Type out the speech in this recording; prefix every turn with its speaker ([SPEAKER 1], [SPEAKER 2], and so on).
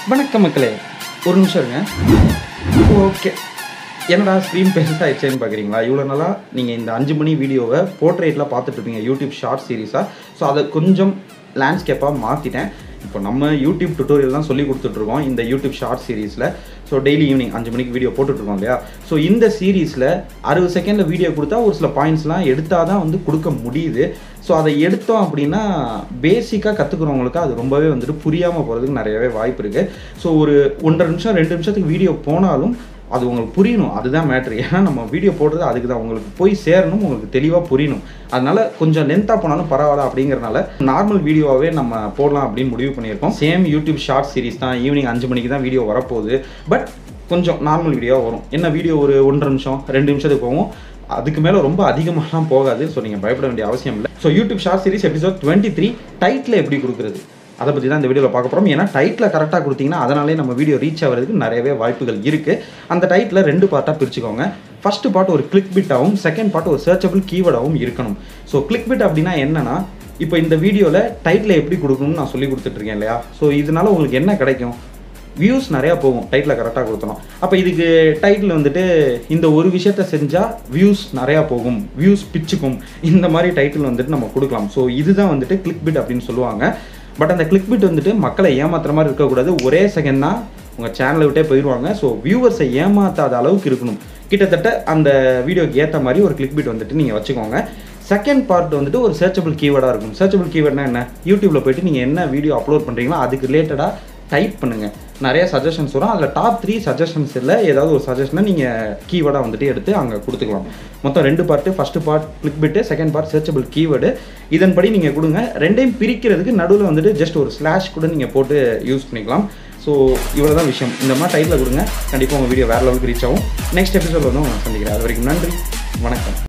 [SPEAKER 1] வணக்கம் மக்களே ஒரு நிமிஷம் இருங்க ஓகே என்னடா ஸ்க்ரீன் பெருசாகிடுச்சேன்னு பார்க்குறீங்களா இவ்வளோ நாளாக நீங்கள் இந்த அஞ்சு மணி வீடியோவை போர்ட்ரேட்டில் பார்த்துட்டு இருப்பீங்க யூடியூப் ஷார்ட் சீரிஸாக ஸோ அதை கொஞ்சம் லேண்ட்ஸ்கேப்பாக மாற்றிட்டேன் இப்போ நம்ம யூடியூப் டுட்டோரியல் தான் சொல்லி கொடுத்துட்ருக்கோம் இந்த யூடியூப் ஷார்ட் சீரிஸில் ஸோ டெய்லி ஈவினிங் அஞ்சு மணிக்கு வீடியோ போட்டுட்ருக்கோம் இல்லையா ஸோ இந்த சீரீஸில் அறுபது செகண்டில் வீடியோ கொடுத்தா ஒரு சில பாயிண்ட்ஸ்லாம் எடுத்தால் தான் வந்து கொடுக்க முடியுது ஸோ அதை எடுத்தோம் அப்படின்னா பேசிக்காக கற்றுக்குறவங்களுக்கு அது ரொம்பவே வந்துட்டு புரியாமல் போகிறதுக்கு நிறையவே வாய்ப்பு இருக்குது ஸோ ஒரு ஒன்றரை நிமிஷம் ரெண்டு நிமிஷத்துக்கு வீடியோ போனாலும் அது உங்களுக்கு புரியணும் அதுதான் மேட்ரு ஏன்னா நம்ம வீடியோ போடுறது அதுக்கு தான் உங்களுக்கு போய் சேரணும் உங்களுக்கு தெளிவாக புரியணும் அதனால கொஞ்சம் லென்த்தாக போனாலும் பரவாயில்ல அப்படிங்கிறனால நார்மல் வீடியோவாகவே நம்ம போடலாம் அப்படின்னு முடிவு பண்ணியிருக்கோம் சேம் யூடியூப் ஷார்ட் சீரிஸ் தான் ஈவினிங் அஞ்சு மணிக்கு தான் வீடியோ வரப்போகுது பட் கொஞ்சம் நார்மல் வீடியோவாக வரும் என்ன வீடியோ ஒரு ஒன்றரை நிமிஷம் ரெண்டு நிமிஷத்துக்கு போகும் அதுக்கு மேலே ரொம்ப அதிகமாகலாம் போகாது ஸோ நீங்கள் பயப்பட வேண்டிய அவசியம் இல்லை so YouTube short series episode twenty three title எப்படி கொடுக்குறது அதை பற்றி தான் இந்த வீடியோவில் பார்க்க போகிறோம் ஏன்னா டைட்டில் கரெக்டாக கொடுத்தீங்கன்னா அதனாலே நம்ம வீடியோ ரீச் ஆகிறதுக்கு நிறையவே வாய்ப்புகள் இருக்குது அந்த டைட்டில் ரெண்டு பார்ட்டாக பிரிச்சுக்கோங்க ஃபர்ஸ்ட் பார்ட் ஒரு கிளிக் பிட்டாகவும் செகண்ட் பார்ட் ஒரு சர்ச்சபிள் கீவேர்டாகவும் இருக்கணும் ஸோ கிளிக் பிட் அப்படின்னா என்னன்னா இப்போ இந்த வீடியோவில் டைட்டில் எப்படி கொடுக்கணும்னு நான் சொல்லி கொடுத்துட்ருக்கேன் இல்லையா ஸோ இதனால உங்களுக்கு என்ன கிடைக்கும் வியூஸ் நிறையா போகும் டைட்டில் கரெக்டாக கொடுத்தணும் அப்போ இதுக்கு டைட்டில் வந்துட்டு இந்த ஒரு விஷயத்த செஞ்சால் வியூஸ் நிறையா போகும் வியூஸ் பிச்சுக்கும் இந்த மாதிரி டைட்டில் வந்துட்டு நம்ம கொடுக்கலாம் ஸோ இதுதான் வந்துட்டு கிளிக் பிட் அப்படின்னு சொல்லுவாங்க பட் அந்த கிளிக் பிட் வந்துட்டு மக்களை ஏமாத்துற மாதிரி இருக்கக்கூடாது ஒரே செகண்ட் தான் உங்கள் சேனலை விட்டே போயிடுவாங்க ஸோ வியூவர்ஸை ஏமாத்தாத அளவுக்கு இருக்கணும் கிட்டத்தட்ட அந்த வீடியோக்கு ஏற்ற மாதிரி ஒரு கிளிக் பிட் வந்துட்டு நீங்கள் வச்சுக்கோங்க செகண்ட் பார்ட் வந்துட்டு ஒரு சர்ச்சபிள் கீவேர்டாக இருக்கும் சர்ச்சபிள் கீவேர்ட்னா என்ன யூடியூப்பில் போயிட்டு நீங்கள் என்ன வீடியோ அப்லோட் பண்ணுறீங்களோ அதுக்கு ரிலேட்டடாக டைப் பண்ணுங்கள் நிறைய சஜஷன்ஸ் வரும் அதில் டாப் த்ரீ சஜஷன்ஸ் இல்லை ஏதாவது ஒரு சஜஷனை நீங்கள் கீவேர்டாக வந்துட்டு எடுத்து அங்கே கொடுத்துக்கலாம் மொத்தம் ரெண்டு part first part click bait second part searchable keyword இதன்படி நீங்கள் கொடுங்க ரெண்டையும் பிரிக்கிறதுக்கு நடுவில் வந்துட்டு ஜஸ்ட் ஒரு ஸ்லாஷ் கூட நீங்கள் போட்டு யூஸ் பண்ணிக்கலாம் ஸோ இவ்வளோ தான் விஷயம் இந்த மாதிரி டைட்டில் கொடுங்க கண்டிப்பாக உங்கள் வீடியோ வேறு லெவலுக்கு ரீச் ஆகும் நெக்ஸ்ட் எபிசோட் வந்து உங்களை சந்திக்கிறேன் அது வரைக்கும் நன்றி வணக்கம்